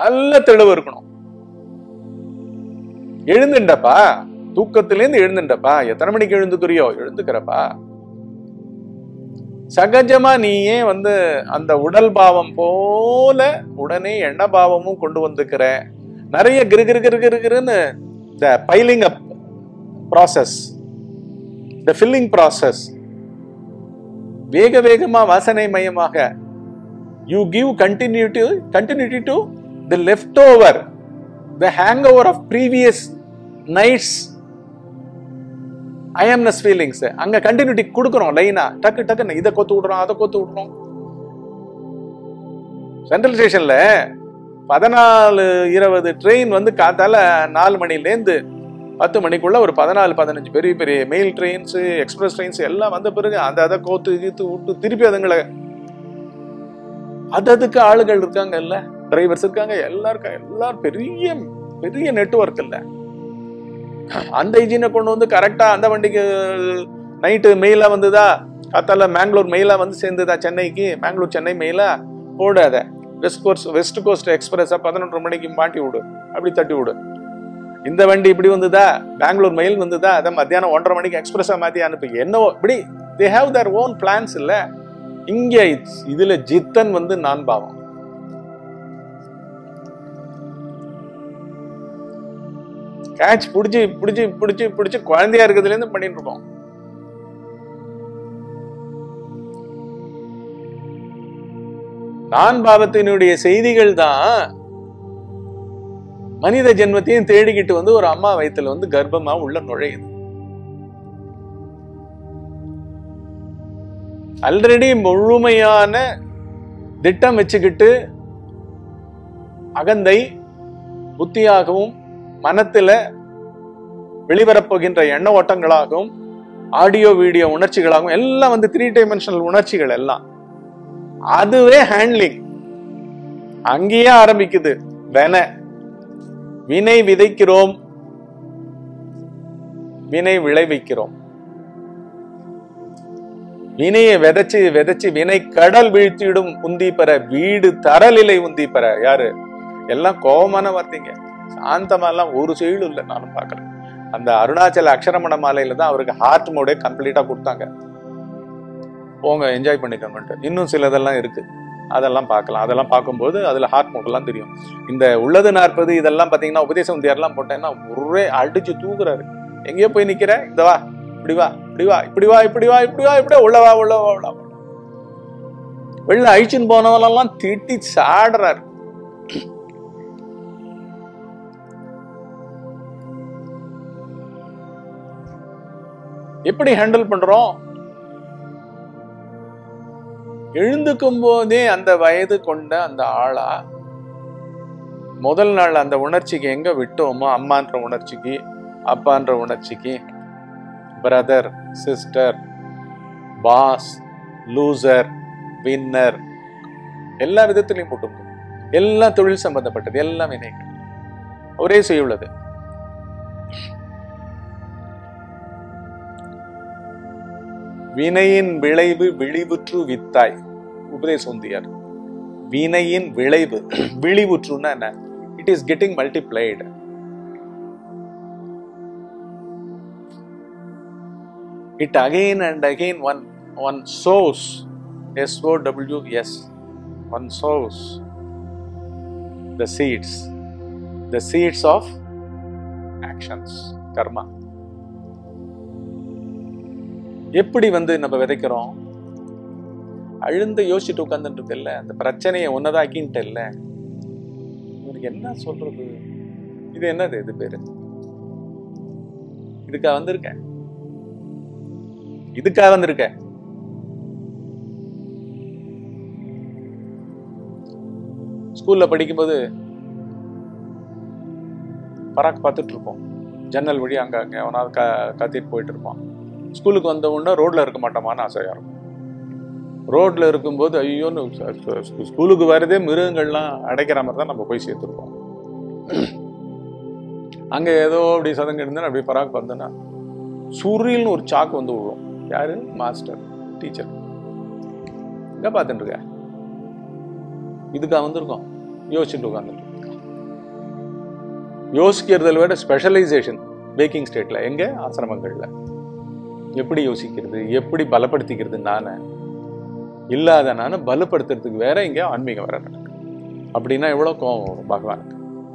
நல்ல தெளிவு இருக்கணும் எழுந்துண்டப்பா தூக்கத்திலேருந்து எழுந்துண்டப்பா எத்தனை மணிக்கு எழுந்துக்கிறியோ எழுந்துக்கிறப்பா சகஜமா நீ ஏன் வந்து அந்த உடல் பாவம் போல உடனே எண்ண பாவமும் கொண்டு வந்துக்கிற நிறைய கிரு கிரு கிரு கிரு கிருன்னு the piling up process the filling process வேக வேகமா வாசனை மயமாக you give continuity continuity to the left over the hangover of previous nights immense feelings அங்க கண்டினியூட்டி கொடுக்குறோம் லைனா டக்கு டக்குன்னு இதை கொத்து விடுறோம் அதை கொத்து விடுறோம் சென்ட்ரல் ஸ்டேஷன்ல பதினாலு இருபது ட்ரெயின் வந்து காத்தால நாலு மணிலேருந்து பத்து மணிக்குள்ள ஒரு பதினாலு பதினஞ்சு பெரிய பெரிய மெயில் ட்ரெயின்ஸ் எக்ஸ்பிரஸ் ட்ரெயின்ஸ் எல்லாம் வந்த பிறகு அந்த அதை கோத்து கீத்து விட்டு திருப்பி அதுங்களை அது அதுக்கு ஆளுகள் இருக்காங்க இல்ல டிரைவர்ஸ் இருக்காங்க எல்லாருக்கும் எல்லாரும் பெரிய பெரிய நெட்வொர்க் இல்ல அந்த இன்ஜினை கொண்டு வந்து கரெக்டா அந்த வண்டிக்கு நைட்டு மெயிலா வந்ததா காத்தால மேங்களூர் மெயிலா வந்து சேர்ந்ததா சென்னைக்கு மேங்களூர் சென்னை மெயிலா போடு அதை வெஸ்ட் கோஸ்ட் வெஸ்ட் கோஸ்ட் எக்ஸ்பிரஸா பதினொன்றரை மணிக்கு மாட்டி விடு அப்படி தட்டி விடு இந்த வண்டி இப்படி வந்ததா பெங்களூர் மெயில் வந்ததா அதை மத்தியானம் ஒன்றரை மணிக்கு எக்ஸ்பிரஸா மாத்தி அனுப்பி என்னவோ இப்படி they have their own plans இல்ல இங்க இதுல ஜித்தன் வந்து நான் பாவம் கேட்ச் புடிச்சு புடிச்சு புடிச்சு புடிச்சு குழந்தையா இருக்கிறதுல இருந்து பண்ணிட்டு இருக்கோம் நான் பாவத்தினுடைய செய்திகள் தான் மனித ஜென்மத்தையும் தேடிக்கிட்டு வந்து ஒரு அம்மா வயித்துல வந்து கர்ப்பமா உள்ள நுழையுது ஆல்ரெடி முழுமையான திட்டம் வச்சுக்கிட்டு அகந்தை புத்தியாகவும் மனத்துல வெளிவரப்போகின்ற எண்ண ஓட்டங்களாகவும் ஆடியோ வீடியோ உணர்ச்சிகளாகவும் எல்லாம் வந்து த்ரீ டைமென்ஷனல் உணர்ச்சிகள் எல்லாம் அதுவே ஹேண்ட்லிங் அங்கேயே ஆரம்பிக்குது வென வினை விதைக்கிறோம் வினை விளைவிக்கிறோம் வினையை விதைச்சு விதைச்சு வினை கடல் வீழ்த்திடும் உந்தி பெற வீடு தரலிலை உந்தி பெற யாரு எல்லாம் கோபமான வார்த்தைங்க சாந்தமாலாம் ஒரு செயலும் இல்லை நானும் பார்க்கறேன் அந்த அருணாச்சல அக்ஷரமண மாலையில தான் அவருக்கு ஹார்ட் மோடே கம்ப்ளீட்டா கொடுத்தாங்க போங்க என்ஜாய் பண்ணிக்கோங்கன்ட்டு இன்னும் சிலதெல்லாம் இருக்கு அதெல்லாம் பார்க்கலாம் அதெல்லாம் பார்க்கும்போது அதுல ஹார்ட் மோடெல்லாம் தெரியும் இந்த உள்ளது நாற்பது இதெல்லாம் பாத்தீங்கன்னா உபதேசம் எல்லாம் போட்டேன்னா ஒரே அடிச்சு தூக்குறாரு எங்கேயோ போய் நிக்கிற இந்த வா இப்படி வா இப்படி வா இப்படி வா இப்படி வா இப்படி வா இப்படி உள்ள வா உள்ள வா உள்ள வா வெளில அழிச்சுன்னு போனவனெல்லாம் திட்டி சாடுறாரு எப்படி ஹேண்டில் பண்றோம் எழுந்துக்கும் போதே அந்த வயது கொண்ட அந்த ஆளா முதல் நாள் அந்த உணர்ச்சிக்கு எங்க விட்டோமோ அம்மான்ற உணர்ச்சிக்கு அப்பான்ற உணர்ச்சிக்கு brother sister boss loser winner எல்லா விதத்திலையும் போட்டு எல்லாம் தொழில் சம்பந்தப்பட்டது எல்லாம் வினைகள் ஒரே செய்யுள்ளது வினையின் விளைவு விழிவுற்று வித்தாய் உபதேசோந்தியார் வினையின் விளைவு விழிவுற்றுன்னா என்ன it is getting multiplied it again and again one one sows s o w s one sows the seeds the seeds of actions karma எப்படி வந்து நம்ம விதைக்கிறோம் அழுந்த யோசிச்சுட்டு உட்கார்ந்துட்டு இருக்கல்ல அந்த பிரச்சனையை ஒன்னதாக்கின்ட்டு இல்ல இவனுக்கு என்ன சொல்றது இது என்னது இது பேரு இதுக்கா வந்திருக்கேன் இதுக்காக வந்திருக்க ஸ்கூல்ல படிக்கும்போது பராக் பார்த்துட்டு இருப்போம் ஜன்னல் வழி அங்க அங்க அவனாவது க கத்திட்டு போயிட்டு இருப்பான் ஸ்கூலுக்கு வந்த உடனே ரோட்ல இருக்க மாட்டோமான்னு ஆசையா இருக்கும் ரோட்ல இருக்கும்போது ஐயோன்னு ச- ச- ஸ்கூலுக்கு வரதே மிருகங்கள்லாம் அடைக்கிற மாதிரி தான் நம்ம போய் சேர்த்துருப்போம் அங்க ஏதோ அப்படி சதங்க இருந்தா அப்படியே பராக் வந்தோன்னா சுரில்னு ஒரு சாக்கு வந்து விழும் யாரு மாஸ்டர் டீச்சர் எங்க பார்த்துட்டு இருக்க இதுக்கா வந்திருக்கோம் யோசிச்சுட்டு உட்காந்துட்டு யோசிக்கிறதுல விட ஸ்பெஷலைசேஷன் வேக்கிங் ஸ்டேட்ல எங்க ஆசிரமங்கள்ல எப்படி யோசிக்கிறது எப்படி பலப்படுத்திக்கிறது நானே இல்லாத நானே பலப்படுத்துறதுக்கு வேற இங்க ஆன்மீகம் வேற நடக்கு அப்படின்னா எவ்வளவு கோவம் வரும் பகவானுக்கு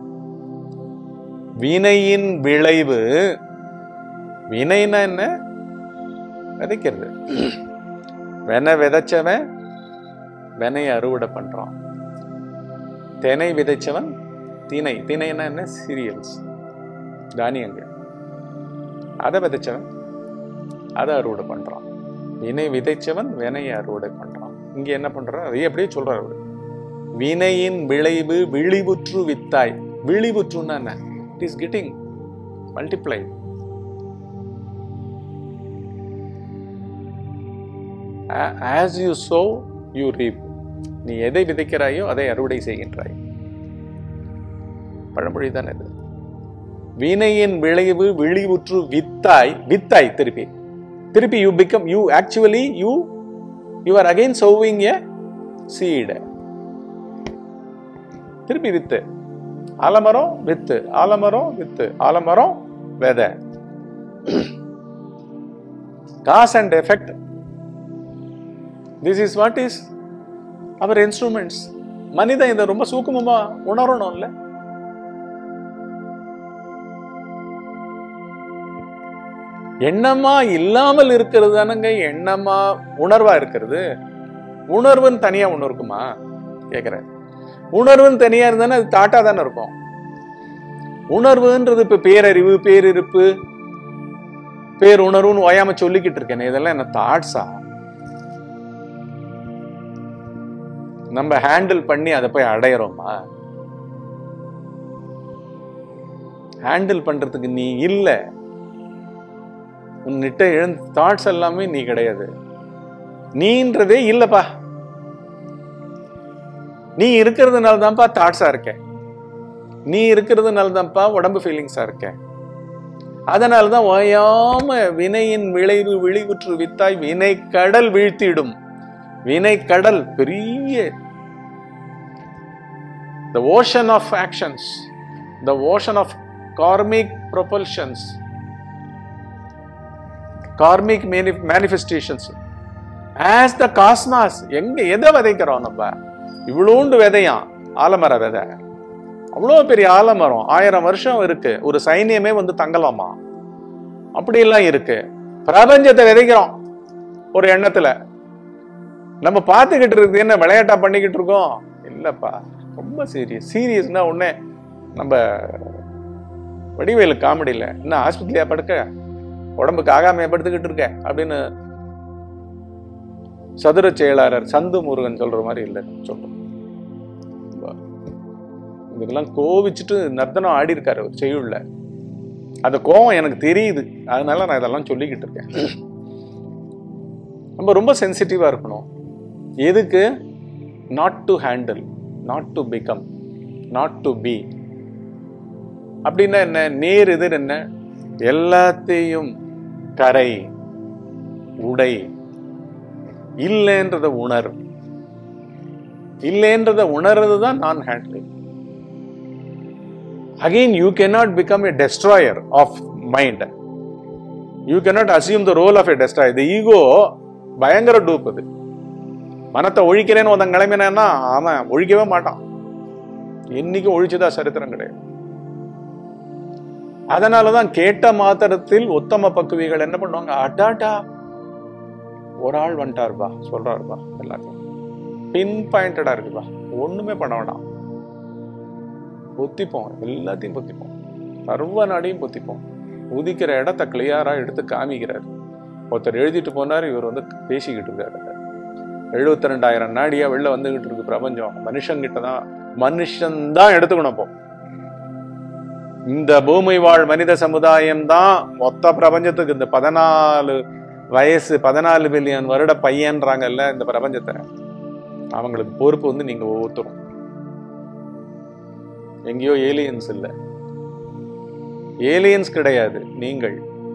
வினையின் விளைவு வினைனா என்ன விதைக்கிறது வென விதைச்சவன் வெனையை அறுவடை பண்றான் தினை விதைச்சவன் திணை திணைன்னா என்ன சீரியல்ஸ் தானியங்கள் அதை விதைச்சவன் அதை அறுவடை பண்றான் வினை விதைச்சவன் வினையை அறுவடை பண்றான் இங்க என்ன பண்றான் அதை அப்படியே சொல்றாரு அவரு வினையின் விளைவு விழிவுற்று வித்தாய் விழிவுற்றுன்னா என்ன it is getting multiply as you sow you reap நீ எதை விதைக்கிறாயோ அதை அறுவடை செய்கின்றாய் பழமொழி தானே இது வினையின் விளைவு விழிவுற்று வித்தாய் வித்தாய் திருப்பி திருப்பி you become you actually you you are again sowing a seed திருப்பி வித்து ஆலமரம் வித்து ஆலமரம் வித்து ஆலமரம் விதை cause and effect this is what is our instruments மனிதன் இதை ரொம்ப சூக்குமமா உணரணும்ல எண்ணமா இல்லாமல் இருக்கிறது தானங்க எண்ணமா உணர்வா இருக்கிறது உணர்வுன்னு தனியா ஒண்ணு இருக்குமா கேக்குறேன் உணர்வுன்னு தனியா இருந்தானே அது தாட்டா தானே இருக்கும் உணர்வுன்றது இப்ப பேரறிவு பேரிருப்பு பேருணர்வுன்னு ஓயாம சொல்லிக்கிட்டு இருக்கேனே இதெல்லாம் என்ன தாட்ஸா நம்ம ஹேண்டில் பண்ணி அதை போய் அடையிறோமா ஹேண்டில் பண்றதுக்கு நீ இல்ல உன்னிட்ட எழுந்த தாட்ஸ் எல்லாமே நீ கிடையாது நீன்றதே இல்லப்பா நீ இருக்கிறதுனால தான்ப்பா தாட்ஸா இருக்க நீ இருக்கிறதுனால தான்ப்பா உடம்பு ஃபீலிங்ஸா இருக்க அதனால தான் ஓயாம வினையின் விளைவு விழிவுற்று வித்தாய் வினை கடல் வீழ்த்திடும் வினை கடல் பெரிய the ocean of actions the ocean of karmic propulsions karmic mani- manifestations as the cosmos எங்க எதை விதைக்கிறோம் நம்ம இவ்வளோண்டு விதையாம் ஆலமர விதை அவ்வளோ பெரிய ஆலமரம் ஆயிரம் வருஷம் இருக்கு ஒரு சைனியமே வந்து தங்கலாமா அப்படியெல்லாம் இருக்கு பிரபஞ்சத்தை விதைக்கிறோம் ஒரு எண்ணத்துல நம்ம பார்த்துக்கிட்டு இருக்கு என்ன விளையாட்டா பண்ணிக்கிட்டு இருக்கோம் இல்லப்பா ரொம்ப சீரியஸ் சீரியஸ்னா உடனே நம்ம வடிவேலு காமெடியில் என்ன ஆஸ்பத்திரியா படுக்க உடம்புக்கு ஆகாமையா படுத்துக்கிட்டு இருக்க அப்படின்னு சதுர செயலாளர் சந்து முருகன் சொல்ற மாதிரி இல்லை சொல்றோம் இதுக்கெல்லாம் கோவிச்சுட்டு நர்த்தனம் ஆடி இருக்காரு ஒரு செய்யுள்ள அந்த கோவம் எனக்கு தெரியுது அதனால நான் இதெல்லாம் சொல்லிக்கிட்டு இருக்கேன் நம்ம ரொம்ப சென்சிட்டிவா இருக்கணும் எதுக்கு not to handle not to become not to be அப்படின்னா என்ன நேர் எதிர் என்ன எல்லாத்தையும் கரை உடை இல்லைன்றத உணர் இல்லைன்றத உணர்றது தான் நான் handling again you cannot become a destroyer of mind you cannot assume the role of a destroyer the ego பயங்கர டூப் அது மனத்தை ஒழிக்கிறேன்னு ஒருத்தன் கிளம்பினான்னா அவன் ஒழிக்கவே மாட்டான் என்னைக்கும் ஒழிச்சதா சரித்திரம் கிடையாது அதனாலதான் கேட்ட மாத்திரத்தில் உத்தம பக்குவிகள் என்ன பண்ணுவாங்க அடாடா ஒரு ஆள் வந்துட்டாருப்பா சொல்றாருப்பா எல்லாத்தையும் பின் பாயிண்டடா இருக்குப்பா ஒண்ணுமே பண்ண வேண்டாம் பொத்திப்போம் எல்லாத்தையும் பொத்திப்போம் சர்வ நாடையும் பொத்திப்போம் உதிக்கிற இடத்த கிளியரா எடுத்து காமிக்கிறார் ஒருத்தர் எழுதிட்டு போனார் இவர் வந்து பேசிக்கிட்டு இருக்காரு எழுபத்தி ரெண்டாயிரம் நாடியா வெளில வந்துகிட்டு இருக்கு பிரபஞ்சம் மனுஷங்கிட்ட தான் மனுஷன் தான் எடுத்துக்கணும் அப்போ இந்த பூமி வாழ் மனித சமுதாயம் தான் மொத்த பிரபஞ்சத்துக்கு இந்த பதினாலு வயசு பதினாலு பில்லியன் வருட பையன்றாங்கல்ல இந்த பிரபஞ்சத்தை அவங்களுக்கு பொறுப்பு வந்து நீங்க ஒவ்வொருத்தரும் எங்கேயோ ஏலியன்ஸ் இல்ல ஏலியன்ஸ் கிடையாது நீங்கள்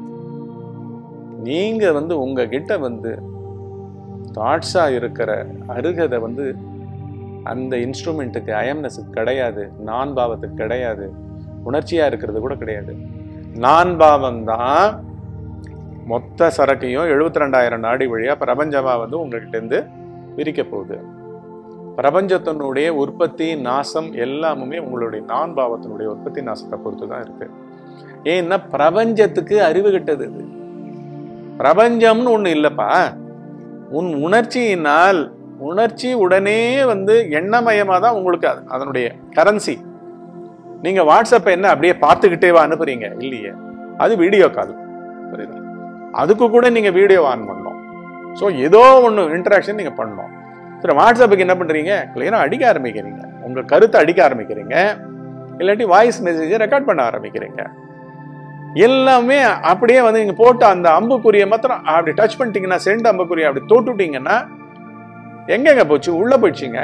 நீங்க வந்து உங்ககிட்ட வந்து தாட்ஸா இருக்கிற அருகதை வந்து அந்த இன்ஸ்ட்ருமெண்ட்டுக்கு அயம்னஸுக்கு கிடையாது நான் பாவத்துக்கு கிடையாது உணர்ச்சியா இருக்கிறது கூட கிடையாது நான் பாவம் தான் மொத்த சரக்கையும் எழுபத்தி ரெண்டாயிரம் நாடி வழியா பிரபஞ்சமா வந்து உங்ககிட்ட இருந்து பிரிக்க போகுது பிரபஞ்சத்தினுடைய உற்பத்தி நாசம் எல்லாமுமே உங்களுடைய நான் பாவத்தினுடைய உற்பத்தி நாசத்தை பொறுத்து தான் இருக்கு ஏன்னா பிரபஞ்சத்துக்கு அறிவு கெட்டது இது பிரபஞ்சம்னு ஒண்ணு இல்லப்பா உன் உணர்ச்சியினால் உணர்ச்சி உடனே வந்து எண்ணமயமா தான் உங்களுக்கு அது- அதனுடைய கரன்சி நீங்க வாட்ஸ்அப் என்ன அப்படியே பார்த்துக்கிட்டே வா அனுப்புறீங்க இல்லையே அது வீடியோ கால் புரியுதா அதுக்கு கூட நீங்க வீடியோ ஆன் பண்ணணும் ஸோ ஏதோ ஒன்று இன்டராக்ஷன் நீங்க பண்ணணும் சரி வாட்ஸ்அப்புக்கு என்ன பண்றீங்க கிளியரா அடிக்க ஆரம்பிக்கிறீங்க உங்க கருத்தை அடிக்க ஆரம்பிக்கிறீங்க இல்லாட்டி வாய்ஸ் மெசேஜை ரெக்கார்ட் பண்ண ஆரம்பிக்கிறீங்க எல்லாமே அப்படியே வந்து நீங்க போட்ட அந்த அம்புக்குரிய மாத்திரம் அப்படி டச் பண்ணிட்டீங்கன்னா சென்ட் அம்புக்குரிய அப்படி தொட்டுட்டீங்கன்னா எங்கெங்க போச்சு உள்ள போயிடுச்சுங்க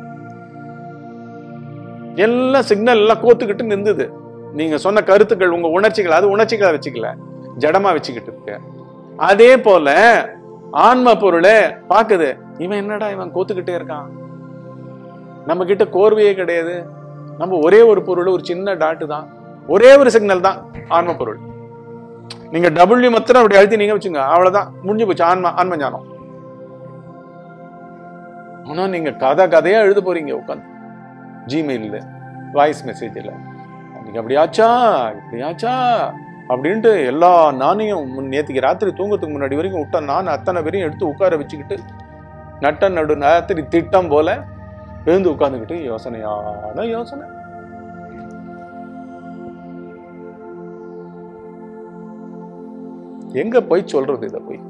எல்லாம் சிக்னல் எல்லாம் கோத்துக்கிட்டு நின்றுது நீங்க சொன்ன கருத்துக்கள் உங்க உணர்ச்சிகள் அது உணர்ச்சிகளை வச்சுக்கல ஜடமா வச்சுக்கிட்டு இருக்கு அதே போல ஆன்ம பொருளை பாக்குது இவன் என்னடா இவன் கோத்துக்கிட்டே இருக்கான் நம்ம கிட்ட கோர்வையே கிடையாது நம்ம ஒரே ஒரு பொருள் ஒரு சின்ன டாட்டு தான் ஒரே ஒரு சிக்னல் தான் ஆன்ம பொருள் நீங்க டபுள்யூ மாத்திரம் அப்படி அழுத்தி நீங்க வச்சுங்க அவ்வளவுதான் முடிஞ்சு போச்சு ஆன்ம ஆன்ம ஞானம் ஆனா நீங்க கதை கதையா எழுத போறீங்க உட்காந்து ஜிமெயில்ல வாய்ஸ் மெசேஜில் அன்னைக்கு அப்படியாச்சா இப்படியாச்சா அப்படின்ட்டு எல்லா நானையும் முன் நேத்துக்கு ராத்திரி தூங்கத்துக்கு முன்னாடி வரைக்கும் விட்ட நான் அத்தனை பேரையும் எடுத்து உட்கார வச்சுக்கிட்டு நட்ட நடு ராத்திரி திட்டம் போல எழுந்து உட்காந்துக்கிட்டு யோசனையான யோசனை எங்க போய் சொல்றது இதை போய்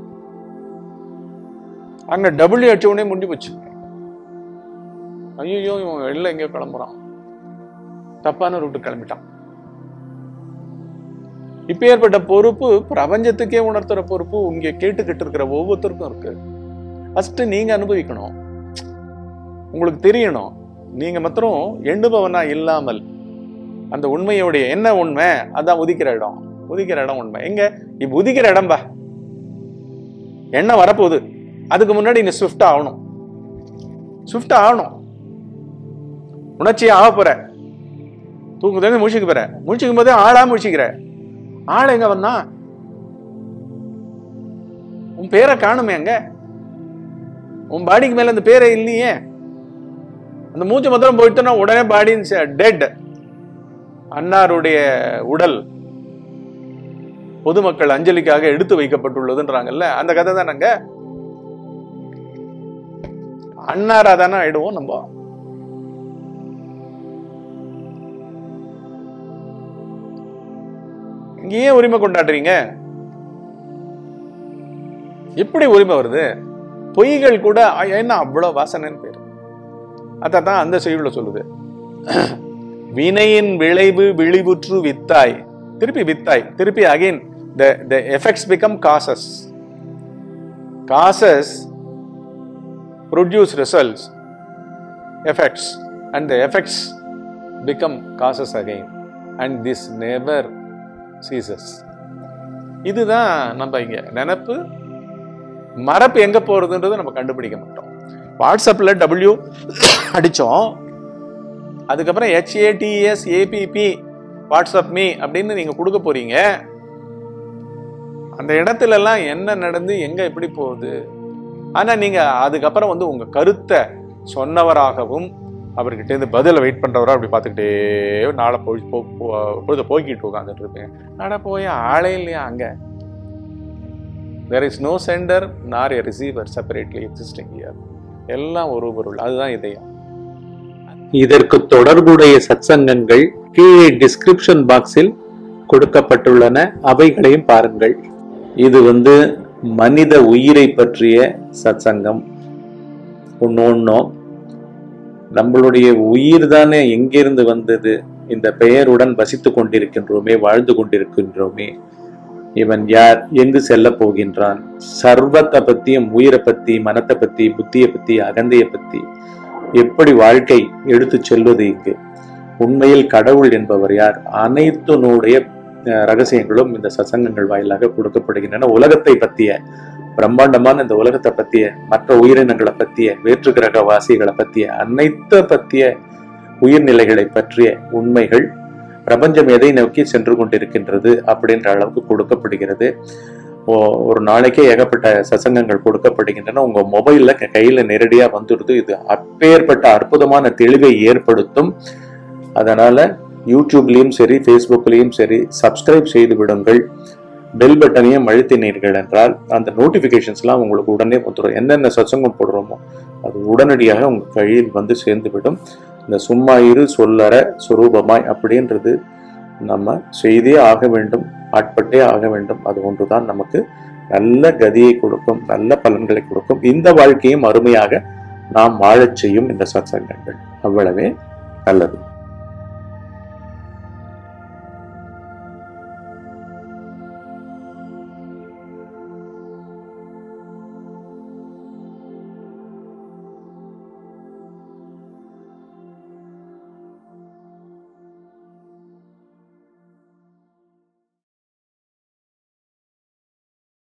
அங்க டபுள்யூ அடிச்ச உடனே முடிஞ்சு போச்சு ஐயோ இவன் வெளில எங்கேயோ கிளம்புறான் தப்பான ரூட்டு கிளம்பிட்டான் இப்பேற்பட்ட பொறுப்பு பிரபஞ்சத்துக்கே உணர்த்துற பொறுப்பு இங்க கேட்டுக்கிட்டு இருக்கிற ஒவ்வொருத்தருக்கும் இருக்கு ஃபர்ஸ்ட் நீங்க அனுபவிக்கணும் உங்களுக்கு தெரியணும் நீங்க மாத்திரம் எண்ணுபவனா இல்லாமல் அந்த உண்மையோடைய என்ன உண்மை அதான் உதிக்கிற இடம் உதிக்கிற இடம் உண்மை எங்க இப்ப உதிக்கிற இடம் பா என்ன வரப்போகுது அதுக்கு முன்னாடி நீ ஸ்விஃப்ட் ஆகணும் ஸ்விஃப்ட் ஆகணும் உணர்ச்சியா ஆக போற தூங்குறது முழிச்சுக்க போற முழிச்சுக்கும் போதே ஆளா முழிச்சுக்கிற ஆள் எங்க வந்தா உன் பேரை காணுமே அங்க உன் பாடிக்கு மேல அந்த பேரே இல்லையே அந்த மூச்சு மந்திரம் போயிட்டுனா உடனே பாடி டெட் அன்னாருடைய உடல் பொதுமக்கள் அஞ்சலிக்காக எடுத்து வைக்கப்பட்டுள்ளதுன்றாங்கல்ல அந்த கதை தானங்க அன்னாரா தானே ஆயிடுவோம் நம்ம இங்க ஏன் உரிமை கொண்டாடுறீங்க எப்படி உரிமை வருது பொய்கள் கூட அ, என்ன அவ்வளவு வாசனைன்னு பேரு அதான் அந்த செய்யுள்ள சொல்லுது வினையின் விளைவு விழிவுற்று வித்தாய் திருப்பி வித்தாய் திருப்பி again the the effects become causes causes produce results effects and the effects become causes again and this never ceases இதுதான் நம்ம இங்க நினப்பு மரப்பு எங்க போறதுன்றது நம்ம கண்டுபிடிக்க மாட்டோம் வாட்ஸ்அப்ல டபிள்யூ அடிச்சோம் அதுக்கப்புறம் ஹெச்ஏடிஎஸ் ஏபிபி வாட்ஸ்அப் மீ அப்படின்னு நீங்க கொடுக்க போறீங்க அந்த இடத்துல எல்லாம் என்ன நடந்து எங்க எப்படி போகுது ஆனா நீங்க அதுக்கப்புறம் வந்து உங்க கருத்தை சொன்னவராகவும் அவர்கிட்ட இருந்து பதில வெயிட் பண்றவரா அப்படி பார்த்துக்கிட்டே நாளை போய் போ- போ- பொழுத போய்கிட்டு உட்காந்துட்டு இருப்பேன் நாட போய் ஆளே இல்லையா அங்க there is no center nor a receiver separately existing ear எல்லாம் ஒரு பொருள் அதுதான் இதயம் இதற்கு தொடர்புடைய சத்சங்கங்கள் கீழே டிஸ்கிரிப்ஷன் பாக்ஸில் கொடுக்கப்பட்டுள்ளன அவைகளையும் பாருங்கள் இது வந்து மனித உயிரை பற்றிய சத்சங்கம் ஒன்று ஒன்றும் நம்மளுடைய உயிர் தானே எங்கிருந்து வந்தது இந்த பெயருடன் வசித்துக் கொண்டிருக்கின்றோமே வாழ்ந்து கொண்டிருக்கின்றோமே இவன் யார் எங்கு செல்ல போகின்றான் சர்வத்தை பத்தியும் உயிரை பத்தி மனத்தை பத்தி புத்தியை பத்தி அகந்தையை பத்தி எப்படி வாழ்க்கை எடுத்துச் செல்வது இங்கு உண்மையில் கடவுள் என்பவர் யார் அனைத்தினுடைய அஹ், ரகசியங்களும் இந்த சசங்கங்கள் வாயிலாக கொடுக்கப்படுகின்றன உலகத்தை பத்திய பிரம்மாண்டமான இந்த உலகத்தை பத்திய மற்ற உயிரினங்களை பத்திய வேற்று கிரக வாசிகளை பத்திய அனைத்த பத்திய உயிர்நிலைகளை பற்றிய உண்மைகள் பிரபஞ்சம் எதை நோக்கி சென்று கொண்டிருக்கின்றது அப்படின்ற அளவுக்கு கொடுக்கப்படுகிறது ஓ- ஒரு நாளைக்கே ஏகப்பட்ட சசங்கங்கள் கொடுக்கப்படுகின்றன உங்க மொபைல்ல க- கையில நேரடியா வந்துடுது இது அப்பேற்பட்ட அற்புதமான தெளிவை ஏற்படுத்தும் அதனால யூடியூப்லயும் சரி ஃபேஸ்புக்லயும் சரி சப்ஸ்கிரைப் செய்து விடுங்கள் பெல் பட்டனையும் அழுத்தினீர்கள் என்றால் அந்த நோட்டிஃபிகேஷன்ஸ்லாம் உங்களுக்கு உடனே வந்துடும் என்னென்ன சத்சங்கம் போடுறோமோ அது உடனடியாக உங்க கையில் வந்து சேர்ந்து விடும் இந்த சும்மா இரு சொல்லற சுரூபமாய் அப்படின்றது நம்ம செய்தே ஆக வேண்டும் ஆட்பட்டே ஆக வேண்டும் அது ஒன்றுதான் நமக்கு நல்ல கதியை கொடுக்கும் நல்ல பலன்களை கொடுக்கும் இந்த வாழ்க்கையும் அருமையாக நாம் வாழச் செய்யும் இந்த சத்சங்கங்கள் அவ்வளவே நல்லது